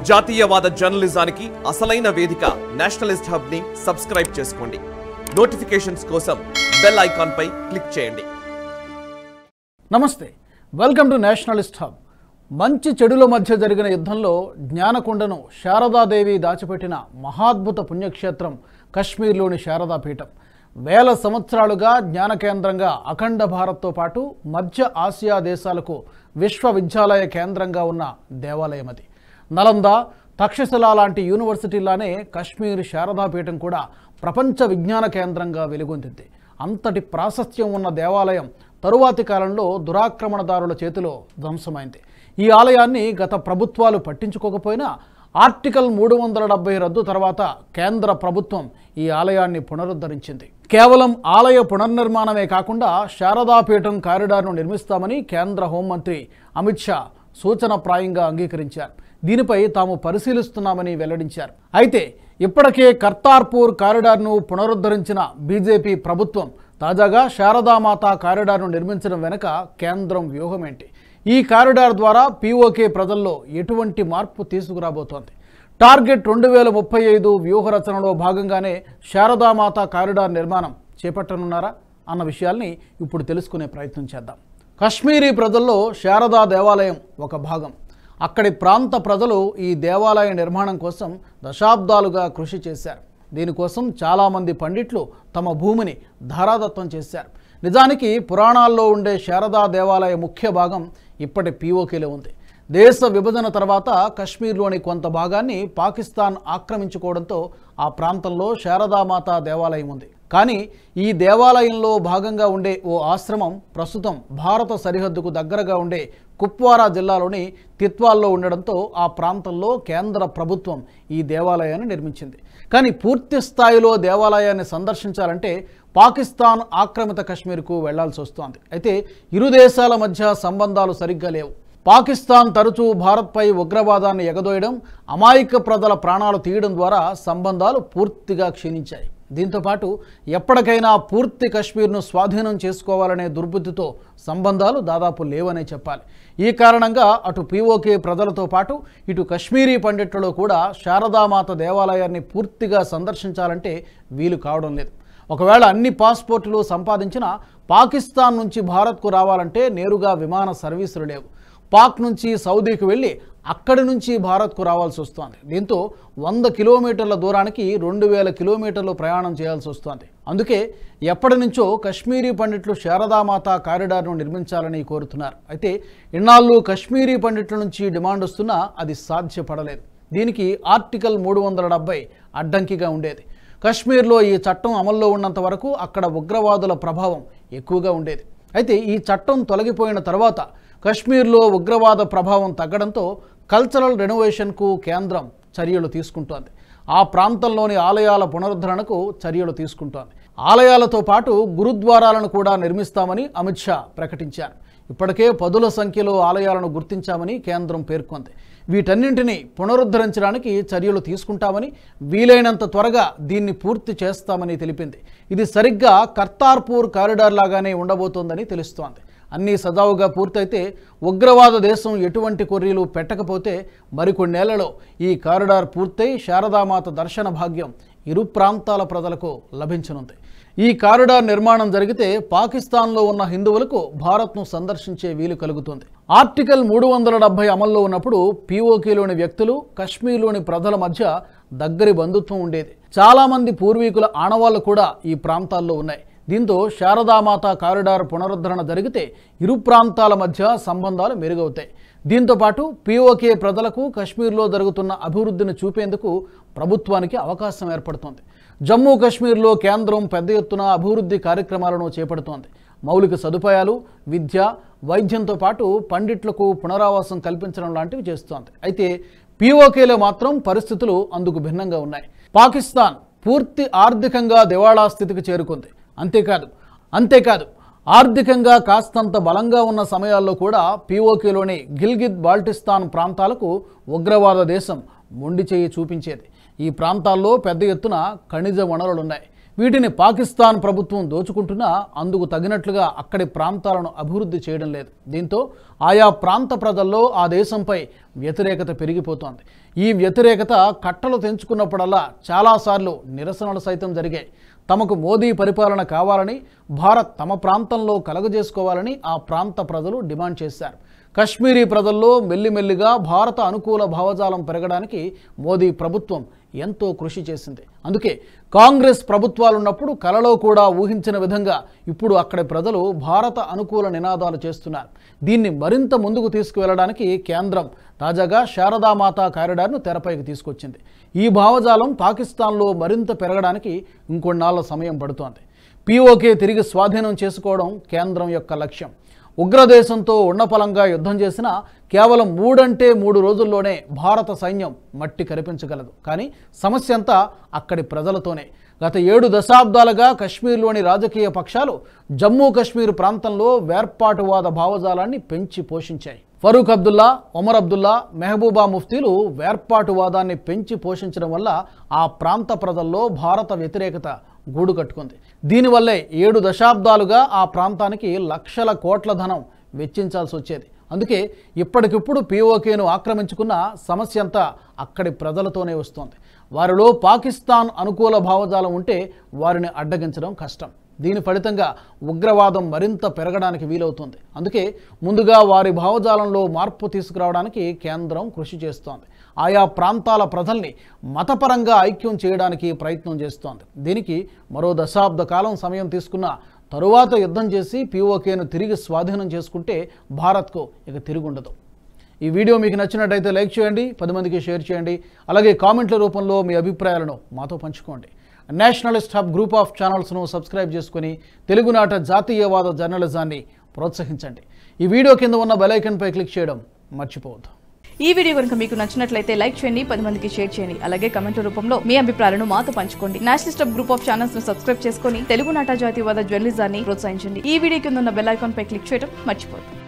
జాతీయవాద జర్నలిజానికి అసలైన వేదిక నేషనలిస్ట్ హబ్ ని సబ్స్క్రైబ్ చేసుకోండి నోటిఫికేషన్స్ కోసం బెల్ ఐకాన్ పై క్లిక్ చేయండి నమస్తే వెల్కమ్ టు నేషనలిస్ట్ హబ్ మంచి చెడుల మధ్య జరిగిన యుద్ధంలో జ్ఞానకొండను శారదాదేవి దాచిపెట్టిన మహాద్భుత పుణ్యక్షేత్రం కశ్మీర్లోని శారదాపీఠం వేల సంవత్సరాలుగా జ్ఞాన కేంద్రంగా అఖండ భారత్తో పాటు మధ్య ఆసియా దేశాలకు విశ్వవిద్యాలయ కేంద్రంగా ఉన్న దేవాలయం అది నలంద తక్షశిల లాంటి యూనివర్సిటీలానే కశ్మీర్ శారదాపీఠం కూడా ప్రపంచ విజ్ఞాన కేంద్రంగా వెలుగొందింది అంతటి ప్రాశస్త్యం ఉన్న దేవాలయం తరువాతి కాలంలో దురాక్రమణదారుల చేతిలో ధ్వంసమైంది ఈ ఆలయాన్ని గత ప్రభుత్వాలు పట్టించుకోకపోయినా ఆర్టికల్ మూడు వందల డెబ్బై రద్దు తర్వాత కేంద్ర ప్రభుత్వం ఈ ఆలయాన్ని పునరుద్ధరించింది కేవలం ఆలయ పునర్నిర్మాణమే కాకుండా శారదాపీఠం కారిడార్ను నిర్మిస్తామని కేంద్ర హోంమంత్రి అమిత్ షా సూచనప్రాయంగా అంగీకరించారు దీనిపై తాము పరిశీలిస్తున్నామని వెల్లడించారు అయితే ఇప్పటికే కర్తార్పూర్ కారిడార్ను పునరుద్ధరించిన బీజేపీ ప్రభుత్వం తాజాగా శారదామాత కారిడార్ను నిర్మించడం వెనుక కేంద్రం వ్యూహమేంటి ఈ కారిడార్ ద్వారా పీఓకే ప్రజల్లో ఎటువంటి మార్పు తీసుకురాబోతోంది టార్గెట్ రెండు వేల ముప్పై ఐదు వ్యూహరచనలో భాగంగానే శారదామాత కారిడార్ నిర్మాణం చేపట్టనున్నారా అన్న విషయాల్ని ఇప్పుడు తెలుసుకునే ప్రయత్నం చేద్దాం కశ్మీరీ ప్రజల్లో శారదా దేవాలయం ఒక భాగం అక్కడి ప్రాంత ప్రజలు ఈ దేవాలయ నిర్మాణం కోసం దశాబ్దాలుగా కృషి చేశారు దీనికోసం చాలామంది పండిట్లు తమ భూమిని ధారాదత్తం చేశారు నిజానికి పురాణాల్లో ఉండే శారదా దేవాలయ ముఖ్య భాగం ఇప్పటి పీఓకేలో ఉంది దేశ విభజన తర్వాత కశ్మీర్లోని కొంత భాగాన్ని పాకిస్తాన్ ఆక్రమించుకోవడంతో ఆ ప్రాంతంలో శారదామాత దేవాలయం ఉంది కానీ ఈ దేవాలయంలో భాగంగా ఉండే ఓ ఆశ్రమం ప్రస్తుతం భారత సరిహద్దుకు దగ్గరగా ఉండే కుప్వారా జిల్లాలోని తిత్వాల్లో ఉండడంతో ఆ ప్రాంతంలో కేంద్ర ప్రభుత్వం ఈ దేవాలయాన్ని నిర్మించింది కానీ పూర్తి స్థాయిలో దేవాలయాన్ని సందర్శించాలంటే పాకిస్తాన్ ఆక్రమిత కశ్మీర్కు వెళ్లాల్సి వస్తోంది అయితే ఇరు దేశాల మధ్య సంబంధాలు సరిగ్గా లేవు పాకిస్తాన్ తరచూ భారత్పై ఉగ్రవాదాన్ని ఎగదోయడం అమాయక ప్రజల ప్రాణాలు తీయడం ద్వారా సంబంధాలు పూర్తిగా క్షీణించాయి దీంతోపాటు ఎప్పటికైనా పూర్తి కశ్మీర్ను స్వాధీనం చేసుకోవాలనే దుర్బుద్ధితో సంబంధాలు దాదాపు లేవనే చెప్పాలి ఈ కారణంగా అటు పీఓకే ప్రజలతో పాటు ఇటు కశ్మీరీ పండిట్లలో కూడా శారదామాత దేవాలయాన్ని పూర్తిగా సందర్శించాలంటే వీలు కావడం లేదు ఒకవేళ అన్ని పాస్పోర్టులు సంపాదించినా పాకిస్తాన్ నుంచి భారత్కు రావాలంటే నేరుగా విమాన సర్వీసులు లేవు పాక్ నుంచి సౌదీకి వెళ్ళి అక్కడి నుంచి భారత్కు రావాల్సి వస్తోంది దీంతో వంద కిలోమీటర్ల దూరానికి రెండు వేల కిలోమీటర్లు ప్రయాణం చేయాల్సి వస్తోంది అందుకే ఎప్పటి నుంచో కశ్మీరీ పండిట్లు శారదామాత కారిడార్ను నిర్మించాలని కోరుతున్నారు అయితే ఇన్నాళ్ళు కశ్మీరీ పండిట్ల నుంచి డిమాండ్ వస్తున్నా అది సాధ్యపడలేదు దీనికి ఆర్టికల్ మూడు వందల డెబ్బై అడ్డంకిగా ఉండేది కశ్మీర్లో ఈ చట్టం అమల్లో ఉన్నంత వరకు అక్కడ ఉగ్రవాదుల ప్రభావం ఎక్కువగా ఉండేది అయితే ఈ చట్టం తొలగిపోయిన తర్వాత కశ్మీర్లో ఉగ్రవాద ప్రభావం తగ్గడంతో కల్చరల్ రెనోవేషన్కు కేంద్రం చర్యలు తీసుకుంటోంది ఆ ప్రాంతంలోని ఆలయాల పునరుద్ధరణకు చర్యలు తీసుకుంటోంది ఆలయాలతో పాటు గురుద్వారాలను కూడా నిర్మిస్తామని అమిత్ షా ప్రకటించారు ఇప్పటికే పదుల సంఖ్యలో ఆలయాలను గుర్తించామని కేంద్రం పేర్కొంది వీటన్నింటినీ పునరుద్ధరించడానికి చర్యలు తీసుకుంటామని వీలైనంత త్వరగా దీన్ని పూర్తి చేస్తామని తెలిపింది ఇది సరిగ్గా కర్తార్పూర్ కారిడార్ లాగానే ఉండబోతోందని తెలుస్తోంది అన్నీ సజావుగా పూర్తయితే ఉగ్రవాద దేశం ఎటువంటి కొర్రీలు పెట్టకపోతే మరికొన్నేళ్లలో ఈ కారిడార్ పూర్తయి శారదామాత దర్శన భాగ్యం ఇరు ప్రాంతాల ప్రజలకు లభించనుంది ఈ కారిడార్ నిర్మాణం జరిగితే పాకిస్తాన్లో ఉన్న హిందువులకు భారత్ను సందర్శించే వీలు కలుగుతుంది ఆర్టికల్ మూడు వందల డెబ్బై అమల్లో ఉన్నప్పుడు పీఓకేలోని వ్యక్తులు కశ్మీర్లోని ప్రజల మధ్య దగ్గరి బంధుత్వం ఉండేది చాలామంది పూర్వీకుల ఆనవాళ్లు కూడా ఈ ప్రాంతాల్లో ఉన్నాయి దీంతో శారదామాత కారిడార్ పునరుద్ధరణ జరిగితే ఇరు ప్రాంతాల మధ్య సంబంధాలు మెరుగవుతాయి దీంతోపాటు పీఓకే ప్రజలకు కశ్మీర్లో జరుగుతున్న అభివృద్ధిని చూపేందుకు ప్రభుత్వానికి అవకాశం ఏర్పడుతోంది జమ్మూ కాశ్మీర్లో కేంద్రం పెద్ద ఎత్తున అభివృద్ధి కార్యక్రమాలను చేపడుతోంది మౌలిక సదుపాయాలు విద్య వైద్యంతో పాటు పండిట్లకు పునరావాసం కల్పించడం లాంటివి చేస్తోంది అయితే పీఓకేలో మాత్రం పరిస్థితులు అందుకు భిన్నంగా ఉన్నాయి పాకిస్తాన్ పూర్తి ఆర్థికంగా దివాళా స్థితికి చేరుకుంది అంతేకాదు అంతేకాదు ఆర్థికంగా కాస్తంత బలంగా ఉన్న సమయాల్లో కూడా పీఓకేలోని గిల్గిత్ బాల్టిస్తాన్ ప్రాంతాలకు ఉగ్రవాద దేశం మొండి చేయి చూపించేది ఈ ప్రాంతాల్లో పెద్ద ఎత్తున ఖనిజ వనరులున్నాయి వీటిని పాకిస్తాన్ ప్రభుత్వం దోచుకుంటున్నా అందుకు తగినట్లుగా అక్కడి ప్రాంతాలను అభివృద్ధి చేయడం లేదు దీంతో ఆయా ప్రాంత ప్రజల్లో ఆ దేశంపై వ్యతిరేకత పెరిగిపోతోంది ఈ వ్యతిరేకత కట్టలు తెంచుకున్నప్పుడల్లా చాలాసార్లు నిరసనలు సైతం జరిగాయి తమకు మోదీ పరిపాలన కావాలని భారత్ తమ ప్రాంతంలో కలగజేసుకోవాలని ఆ ప్రాంత ప్రజలు డిమాండ్ చేశారు కశ్మీరీ ప్రజల్లో మెల్లిమెల్లిగా భారత అనుకూల భావజాలం పెరగడానికి మోదీ ప్రభుత్వం ఎంతో కృషి చేసింది అందుకే కాంగ్రెస్ ప్రభుత్వాలున్నప్పుడు కలలో కూడా ఊహించిన విధంగా ఇప్పుడు అక్కడి ప్రజలు భారత అనుకూల నినాదాలు చేస్తున్నారు దీన్ని మరింత ముందుకు తీసుకువెళ్ళడానికి కేంద్రం తాజాగా శారదామాత కారిడార్ను తెరపైకి తీసుకొచ్చింది ఈ భావజాలం పాకిస్తాన్లో మరింత పెరగడానికి ఇంకొన్నాళ్ల సమయం పడుతోంది పీఓకే తిరిగి స్వాధీనం చేసుకోవడం కేంద్రం యొక్క లక్ష్యం ఉగ్రదేశంతో ఉన్నపలంగా యుద్ధం చేసిన కేవలం మూడంటే మూడు రోజుల్లోనే భారత సైన్యం మట్టి కరిపించగలదు కానీ సమస్య అంతా అక్కడి ప్రజలతోనే గత ఏడు దశాబ్దాలుగా కశ్మీర్లోని రాజకీయ పక్షాలు జమ్మూ కాశ్మీర్ ప్రాంతంలో వేర్పాటువాద భావజాలాన్ని పెంచి పోషించాయి ఫరూక్ అబ్దుల్లా ఒమర్ అబ్దుల్లా మెహబూబా ముఫ్తీలు వేర్పాటువాదాన్ని పెంచి పోషించడం వల్ల ఆ ప్రాంత ప్రజల్లో భారత వ్యతిరేకత గూడు కట్టుకుంది దీనివల్లే ఏడు దశాబ్దాలుగా ఆ ప్రాంతానికి లక్షల కోట్ల ధనం వెచ్చించాల్సి వచ్చేది అందుకే ఇప్పటికిప్పుడు పీఓకేను ఆక్రమించుకున్న సమస్య అంతా అక్కడి ప్రజలతోనే వస్తోంది వారిలో పాకిస్తాన్ అనుకూల భావజాలం ఉంటే వారిని అడ్డగించడం కష్టం దీని ఫలితంగా ఉగ్రవాదం మరింత పెరగడానికి వీలవుతుంది అందుకే ముందుగా వారి భావజాలంలో మార్పు తీసుకురావడానికి కేంద్రం కృషి చేస్తోంది ఆయా ప్రాంతాల ప్రజల్ని మతపరంగా ఐక్యం చేయడానికి ప్రయత్నం చేస్తోంది దీనికి మరో దశాబ్ద కాలం సమయం తీసుకున్న తరువాత యుద్ధం చేసి పీఓకేను తిరిగి స్వాధీనం చేసుకుంటే భారత్కు ఇక తిరుగుండదు ఈ వీడియో మీకు నచ్చినట్టయితే లైక్ చేయండి పది మందికి షేర్ చేయండి అలాగే కామెంట్ల రూపంలో మీ అభిప్రాయాలను మాతో పంచుకోండి నేషనలిస్ట్ హబ్ గ్రూప్ ఆఫ్ ఛానల్స్ను సబ్స్క్రైబ్ చేసుకుని తెలుగునాట జాతీయవాద జర్నలిజాన్ని ప్రోత్సహించండి ఈ వీడియో కింద ఉన్న బెల్ ఐకాన్పై క్లిక్ చేయడం మర్చిపోవద్దు ఈ వీడియో కనుక మీకు నచ్చినట్లయితే లైక్ చేయండి పది మందికి షేర్ చేయండి అలాగే కమెంట్ రూపంలో మీ అభిప్రాయాలను మాతో పంచుకోండి Nationalist of group of channels ను సబ్స్క్రైబ్ చేసుకుని తెలుగు నాటా జాతీయవాద జర్నలిజాన్ని ప్రోత్సహించండి ఈ వీడియో కింద ఉన్న బెల్ ఐకాన్ పై క్లిక్ చేయడం మర్చిపోద్దు